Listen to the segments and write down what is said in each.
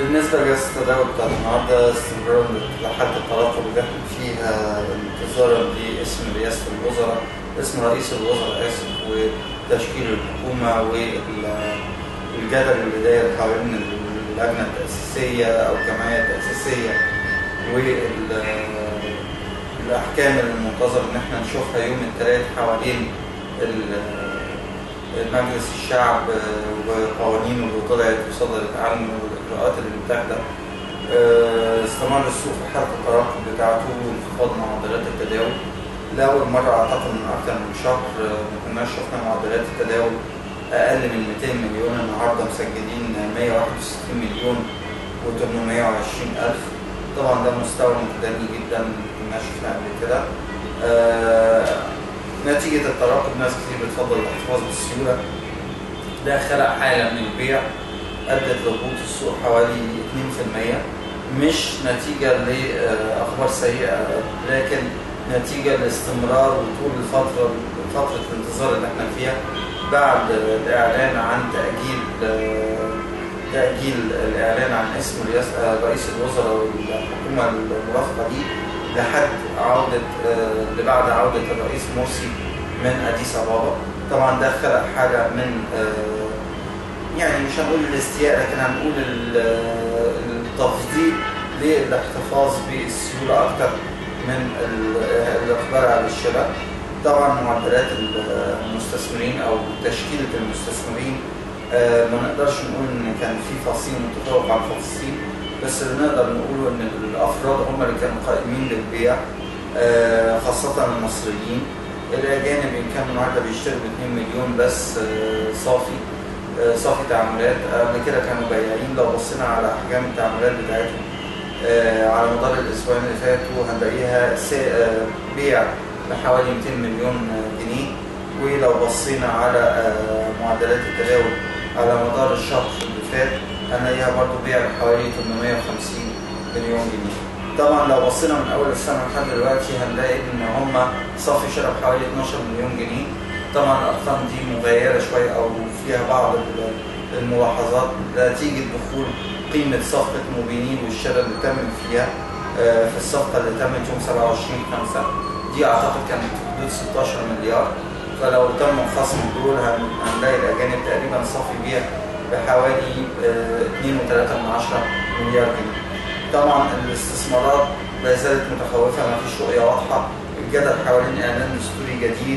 بالنسبة لجلسة التداول بتاعت النهاردة استمرار لحالة الترقب اللي احنا فيها انتظارا لاسم رئاسة الوزراء اسم رئيس الوزراء آسف وتشكيل الحكومة والجدل اللي داير حوالين اللجنة التأسيسية أو الجمعية التأسيسية والأحكام المنتظر إن احنا نشوفها يوم الثلاث حوالين مجلس الشعب وقوانينه اللي طلعت وصدرت عنه والإجراءات اللي متاخدة استمر السوق في حالة التراكم بتاعته وانخفاض معدلات التداول لأول مرة أعتقد من أكثر من شهر ما كناش شفنا معدلات التداول أقل من 200 مليون النهاردة مسجلين 161 مليون و820 ألف طبعا ده مستوى متدني جدا ما كناش شفناه قبل كده نتيجة التراكم ناس كتير بتفضل الاحتفاظ بالسيولة ده خلق حالة من البيع أدت لهبوط السوق حوالي 2% مش نتيجة لأخبار سيئة لكن نتيجة لاستمرار وطول الفترة فترة الانتظار اللي احنا فيها بعد الإعلان عن تأجيل تأجيل الإعلان عن اسم رئيس الوزراء والحكومة المرافقة دي لحد عودة لبعد عودة الرئيس مرسي من أديس أبابا طبعا ده خلق حالة من يعني مش هنقول الاستياء لكن هنقول التفضيل للاحتفاظ بالسيولة أكتر من الإقبال على الشراء طبعا معدلات المستثمرين أو تشكيلة المستثمرين ما نقدرش نقول إن كان في فصيل متفوق عن فصيل بس اللي نقدر نقوله ان الافراد هم اللي كانوا قائمين للبيع خاصة المصريين الاجانب ان كانوا النهارده بيشتروا ب 2 مليون بس صافي صافي تعاملات قبل كده كانوا بياعين لو بصينا على احجام التعاملات بتاعتهم على مدار الاسبوعين اللي فاتوا هنلاقيها بيع بحوالي 200 مليون جنيه ولو بصينا على معدلات التداول على مدار الشهر اللي فات هنلاقيها برضو بيع بحوالي 850 مليون جنيه طبعا لو بصينا من اول السنه لحد دلوقتي هنلاقي ان هم صافي شراء بحوالي 12 مليون جنيه طبعا الارقام دي مغايره شويه او فيها بعض الملاحظات نتيجه دخول قيمه صفقه موبينيل والشراء اللي تم فيها في الصفقه اللي تمت يوم 27 5 دي اعتقد كانت في حدود 16 مليار فلو تم خصم دول هنلاقي الاجانب تقريبا صافي بيع بحوالي 2.3 مليار جنيه. طبعا الاستثمارات لا زالت متخوفه ما فيش رؤيه واضحه الجدل حوالين اعلان دستوري جديد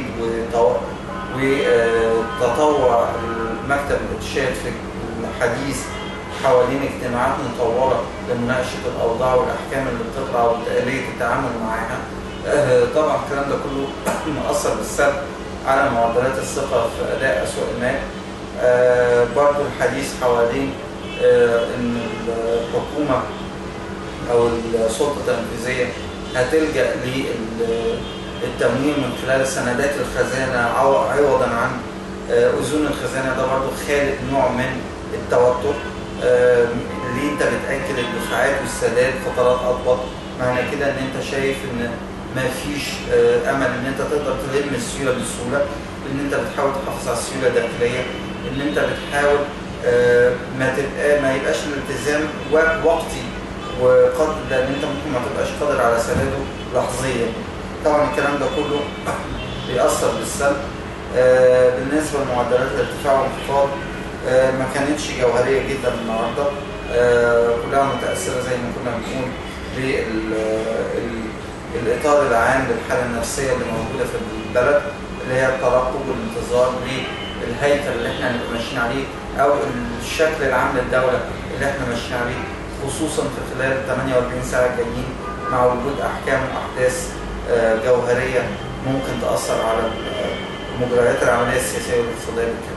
وتطوع المكتب الارشاد في الحديث حوالين اجتماعات مطوله لمناقشه الاوضاع والاحكام اللي بتطلع واليه التعامل معاها. طبعا الكلام ده كله مؤثر بالسلب على معدلات الثقه في اداء اسواق المال آه برضو الحديث حوالين آه ان الحكومة او السلطة التنفيذية هتلجأ للتمويل من خلال سندات الخزانة عوضا عن آه أذون الخزانة ده برضو خالق نوع من التوتر اللي انت بتأجل الدفعات والسداد فترات أطول معنى كده ان انت شايف ان ما فيش امل ان انت تقدر تلم السيوله بسهوله ان انت بتحاول تحافظ على السيوله الداخليه ان انت بتحاول ما تبقى ما يبقاش الالتزام وقتي وقد لان انت ممكن ما تبقاش قادر على سداده لحظيا طبعا الكلام ده كله بيأثر بالسلب بالنسبه لمعدلات الارتفاع والانخفاض ما كانتش جوهريه جدا النهارده كلها متاثره زي ما كنا بنقول بالاطار العام للحاله النفسيه اللي موجوده في البلد اللي هي الترقب والانتظار الهيكل اللي احنا هنبقى ماشيين عليه او الشكل العام للدوله اللي احنا ماشيين عليه خصوصا في خلال ال 48 ساعه الجايين مع وجود احكام واحداث جوهريه ممكن تاثر على مجريات العمليه السياسيه والاقتصاديه بالكامل.